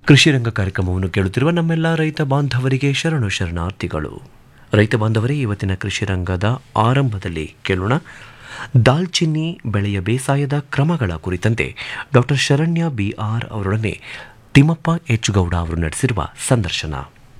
ಕೃಷಿ ರಂಗ ಕಾರ್ಯಕ್ರಮವನ್ನು ಕೇಳುತ್ತಿರುವ ನಮ್ಮೆಲ್ಲ ರೈತ ಬಾಂಧವರಿಗೆ ಶರಣು ಶರಣಾರ್ಥಿಗಳು ರೈತ ಬಾಂಧವರೇ ಇವತ್ತಿನ ಕೃಷಿ ರಂಗದ ಆರಂಭದಲ್ಲಿ ಕೇಳೋಣ ದಾಲ್ಚಿನ್ನಿ ಬೆಳೆಯ ಬೇಸಾಯದ ಕ್ರಮಗಳ ಕುರಿತಂತೆ ಡಾಕ್ಟರ್ ಶರಣ್ಯ ಬಿ ಆರ್ ಅವರೊಡನೆ ತಿಮ್ಮಪ್ಪ ಎಚ್ ಗೌಡ ಅವರು ನಡೆಸಿರುವ ಸಂದರ್ಶನ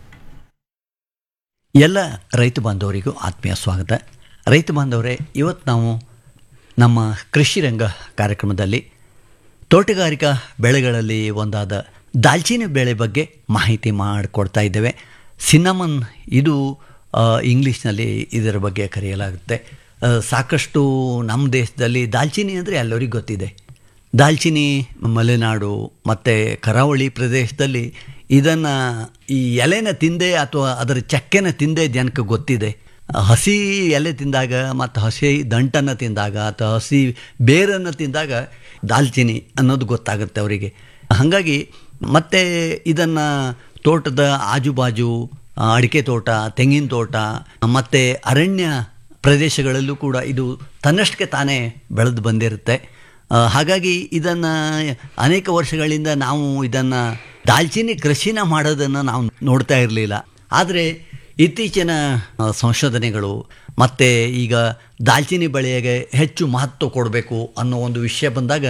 ಎಲ್ಲ ರೈತ ಬಾಂಧವರಿಗೂ ಆತ್ಮೀಯ ಸ್ವಾಗತ ರೈತ ಬಾಂಧವರೇ ಇವತ್ತು ನಾವು ನಮ್ಮ ಕೃಷಿ ರಂಗ ಕಾರ್ಯಕ್ರಮದಲ್ಲಿ ತೋಟಗಾರಿಕಾ ಬೆಳೆಗಳಲ್ಲಿ ಒಂದಾದ ದಾಲ್ಚಿನ್ನಿ ಬೆಳೆ ಬಗ್ಗೆ ಮಾಹಿತಿ ಮಾಡಿಕೊಡ್ತಾ ಇದ್ದೇವೆ ಸಿನ್ನಮನ್ ಇದು ಆ, ಇಂಗ್ಲೀಷ್ನಲ್ಲಿ ಇದರ ಬಗ್ಗೆ ಕರೆಯಲಾಗುತ್ತೆ ಆ, ಸಾಕಷ್ಟು ನಮ್ಮ ದೇಶದಲ್ಲಿ ದಾಲ್ಚಿನ್ನಿ ಅಂದರೆ ಎಲ್ಲರಿಗೂ ಗೊತ್ತಿದೆ ದಾಲ್ಚಿನ್ನಿ ಮಲೆನಾಡು ಮತ್ತು ಕರಾವಳಿ ಪ್ರದೇಶದಲ್ಲಿ ಇದನ್ನು ಈ ಎಲೆನ ತಿಂದೆ ಅಥವಾ ಅದರ ಚಕ್ಕೆನ ತಿಂದೆ ಜನಕ್ಕೆ ಗೊತ್ತಿದೆ ಹಸಿ ಎಲೆ ತಿಂದಾಗ ಮತ್ತು ಹಸಿ ದಂಟನ್ನು ತಿಂದಾಗ ಅಥವಾ ಹಸಿ ಬೇರನ್ನು ತಿಂದಾಗ ದಾಲ್ಚಿನ್ನಿ ಅನ್ನೋದು ಗೊತ್ತಾಗುತ್ತೆ ಅವರಿಗೆ ಹಾಗಾಗಿ ಮತ್ತು ಇದನ್ನು ತೋಟದ ಆಜುಬಾಜು ಆ, ಅಡಿಕೆ ತೋಟ ತೆಂಗಿನ ತೋಟ ಮತ್ತು ಅರಣ್ಯ ಪ್ರದೇಶಗಳಲ್ಲೂ ಕೂಡ ಇದು ತನ್ನಷ್ಟಕ್ಕೆ ತಾನೇ ಬೆಳೆದು ಬಂದಿರುತ್ತೆ ಆ, ಹಾಗಾಗಿ ಇದನ್ನು ಅನೇಕ ವರ್ಷಗಳಿಂದ ನಾವು ಇದನ್ನು ದಾಲ್ಚಿನ್ನಿ ಕೃಷಿನ ಮಾಡೋದನ್ನು ನಾವು ನೋಡ್ತಾ ಇರಲಿಲ್ಲ ಆದರೆ ಇತ್ತೀಚಿನ ಆ, ಸಂಶೋಧನೆಗಳು ಮತ್ತು ಈಗ ದಾಲ್ಚಿನ್ನಿ ಬೆಳೆಗೆ ಹೆಚ್ಚು ಮಹತ್ವ ಕೊಡಬೇಕು ಅನ್ನೋ ಒಂದು ವಿಷಯ ಬಂದಾಗ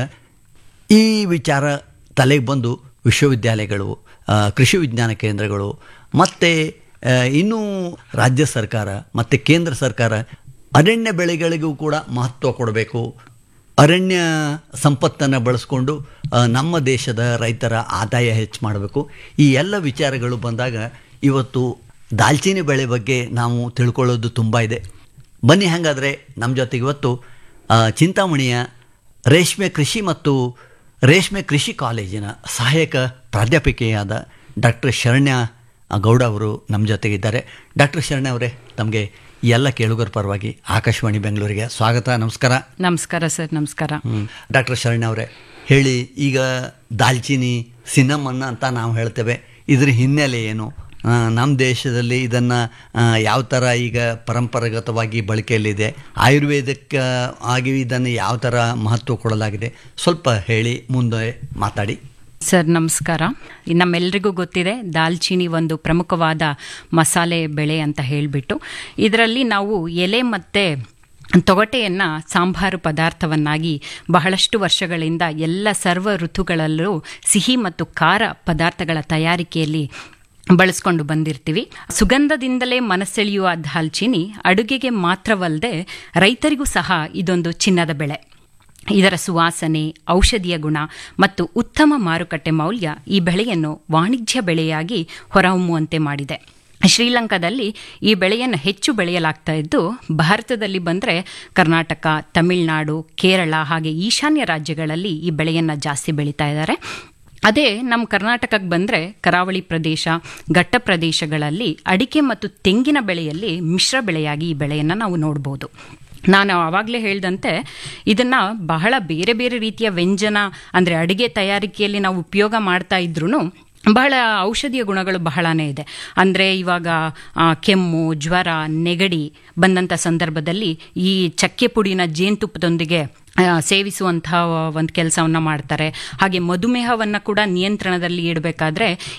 ಈ ವಿಚಾರ ತಲೆಗೆ ಬಂದು ವಿಶ್ವವಿದ್ಯಾಲಯಗಳು ಆ, ಕೃಷಿ ವಿಜ್ಞಾನ ಕೇಂದ್ರಗಳು ಮತ್ತು ಇನ್ನೂ ರಾಜ್ಯ ಸರ್ಕಾರ ಮತ್ತು ಕೇಂದ್ರ ಸರ್ಕಾರ ಅರಣ್ಯ ಬೆಳೆಗಳಿಗೂ ಕೂಡ ಮಹತ್ವ ಕೊಡಬೇಕು ಅರಣ್ಯ ಸಂಪತ್ತನ್ನು ಬಳಸ್ಕೊಂಡು ಆ, ನಮ್ಮ ದೇಶದ ರೈತರ ಆದಾಯ ಹೆಚ್ಚು ಮಾಡಬೇಕು ಈ ಎಲ್ಲ ವಿಚಾರಗಳು ಬಂದಾಗ ಇವತ್ತು ದಾಲ್ಚಿನ್ನಿ ಬೆಳೆ ಬಗ್ಗೆ ನಾವು ತಿಳ್ಕೊಳ್ಳೋದು ತುಂಬ ಇದೆ ಬನ್ನಿ ಹಾಗಾದರೆ ನಮ್ಮ ಜೊತೆಗೆ ಇವತ್ತು ಆ, ಚಿಂತಾಮಣಿಯ ರೇಷ್ಮೆ ಕೃಷಿ ಮತ್ತು ರೇಷ್ಮೆ ಕೃಷಿ ಕಾಲೇಜಿನ ಸಹಾಯಕ ಪ್ರಾಧ್ಯಾಪಕಿಯಾದ ಡಾಕ್ಟರ್ ಶರಣ್ಯ ಗೌಡ ಅವರು ನಮ್ಮ ಜೊತೆಗಿದ್ದಾರೆ ಡಾಕ್ಟರ್ ಶರಣ್ಯ ಅವರೇ ತಮಗೆ ಈ ಎಲ್ಲ ಕೇಳುಗರ ಪರವಾಗಿ ಆಕಾಶವಾಣಿ ಬೆಂಗಳೂರಿಗೆ ಸ್ವಾಗತ ನಮಸ್ಕಾರ ನಮಸ್ಕಾರ ಸರ್ ನಮಸ್ಕಾರ ಡಾಕ್ಟರ್ ಶರಣ್ಯ ಅವರೇ ಹೇಳಿ ಈಗ ದಾಲ್ಚಿನಿ ಸಿನ್ನಮನ್ನ ಅಂತ ನಾವು ಹೇಳ್ತೇವೆ ಇದ್ರ ಹಿನ್ನೆಲೆ ಏನು ಆ, ನಮ್ಮ ದೇಶದಲ್ಲಿ ಇದನ್ನು ಯಾವ ಥರ ಈಗ ಪರಂಪರಾಗತವಾಗಿ ಬಳಕೆಯಲ್ಲಿದೆ ಆಯುರ್ವೇದಕ್ಕೆ ಆಗಿ ಇದನ್ನು ಯಾವ ಥರ ಮಹತ್ವ ಕೊಡಲಾಗಿದೆ ಸ್ವಲ್ಪ ಹೇಳಿ ಮುಂದೆ ಮಾತಾಡಿ ಸರ್ ನಮಸ್ಕಾರ ನಮ್ಮೆಲ್ರಿಗೂ ಗೊತ್ತಿದೆ ದಾಲ್ಚಿನಿ ಒಂದು ಪ್ರಮುಖವಾದ ಮಸಾಲೆ ಬೆಳೆ ಅಂತ ಹೇಳಿಬಿಟ್ಟು ಇದರಲ್ಲಿ ನಾವು ಎಲೆ ಮತ್ತು ತೊಗಟೆಯನ್ನು ಸಾಂಬಾರು ಪದಾರ್ಥವನ್ನಾಗಿ ಬಹಳಷ್ಟು ವರ್ಷಗಳಿಂದ ಎಲ್ಲ ಸರ್ವ ಋತುಗಳಲ್ಲೂ ಸಿಹಿ ಮತ್ತು ಖಾರ ಪದಾರ್ಥಗಳ ತಯಾರಿಕೆಯಲ್ಲಿ ಬಳಸ್ಕೊಂಡು ಬಂದಿರ್ತೀವಿ ಸುಗಂಧದಿಂದಲೇ ಮನಸೆಳೆಯುವ ದಾಲ್ಚಿನಿ ಅಡುಗೆಗೆ ಮಾತ್ರವಲ್ಲದೆ ರೈತರಿಗೂ ಸಹ ಇದೊಂದು ಚಿನ್ನದ ಬೆಳೆ ಇದರ ಸುವಾಸನೆ ಔಷಧೀಯ ಗುಣ ಮತ್ತು ಉತ್ತಮ ಮಾರುಕಟ್ಟೆ ಮೌಲ್ಯ ಈ ಬೆಳೆಯನ್ನು ವಾಣಿಜ್ಯ ಬೆಳೆಯಾಗಿ ಹೊರಹೊಮ್ಮುವಂತೆ ಮಾಡಿದೆ ಶ್ರೀಲಂಕಾದಲ್ಲಿ ಈ ಬೆಳೆಯನ್ನು ಹೆಚ್ಚು ಬೆಳೆಯಲಾಗ್ತಾ ಇದ್ದು ಭಾರತದಲ್ಲಿ ಬಂದರೆ ಕರ್ನಾಟಕ ತಮಿಳುನಾಡು ಕೇರಳ ಹಾಗೆ ಈಶಾನ್ಯ ರಾಜ್ಯಗಳಲ್ಲಿ ಈ ಬೆಳೆಯನ್ನು ಜಾಸ್ತಿ ಬೆಳೀತಾ ಇದ್ದಾರೆ ಅದೇ ನಮ್ಮ ಕರ್ನಾಟಕಕ್ಕೆ ಬಂದರೆ ಕರಾವಳಿ ಪ್ರದೇಶ ಘಟ್ಟ ಪ್ರದೇಶಗಳಲ್ಲಿ ಅಡಿಕೆ ಮತ್ತು ತೆಂಗಿನ ಬೆಳೆಯಲ್ಲಿ ಮಿಶ್ರ ಬೆಳೆಯಾಗಿ ಈ ಬೆಳೆಯನ್ನು ನಾವು ನೋಡ್ಬೋದು ನಾನು ಆವಾಗಲೇ ಹೇಳ್ದಂತೆ ಇದನ್ನು ಬಹಳ ಬೇರೆ ಬೇರೆ ರೀತಿಯ ವ್ಯಂಜನ ಅಂದರೆ ಅಡುಗೆ ತಯಾರಿಕೆಯಲ್ಲಿ ನಾವು ಉಪಯೋಗ ಮಾಡ್ತಾ ಇದ್ರೂ ಬಹಳ ಔಷಧೀಯ ಗುಣಗಳು ಬಹಳನೇ ಇದೆ ಅಂದರೆ ಇವಾಗ ಆ, ಕೆಮ್ಮು ಜ್ವರ ನೆಗಡಿ ಬಂದಂಥ ಸಂದರ್ಭದಲ್ಲಿ ಈ ಚಕ್ಕೆ ಪುಡಿನ ಜೇನುತುಪ್ಪದೊಂದಿಗೆ ಆ, ಸೇವಿಸುವಂತಹ ಒಂದು ಕೆಲಸವನ್ನು ಮಾಡ್ತಾರೆ ಹಾಗೆ ಮಧುಮೇಹವನ್ನು ಕೂಡ ನಿಯಂತ್ರಣದಲ್ಲಿ ಇಡಬೇಕಾದ್ರೆ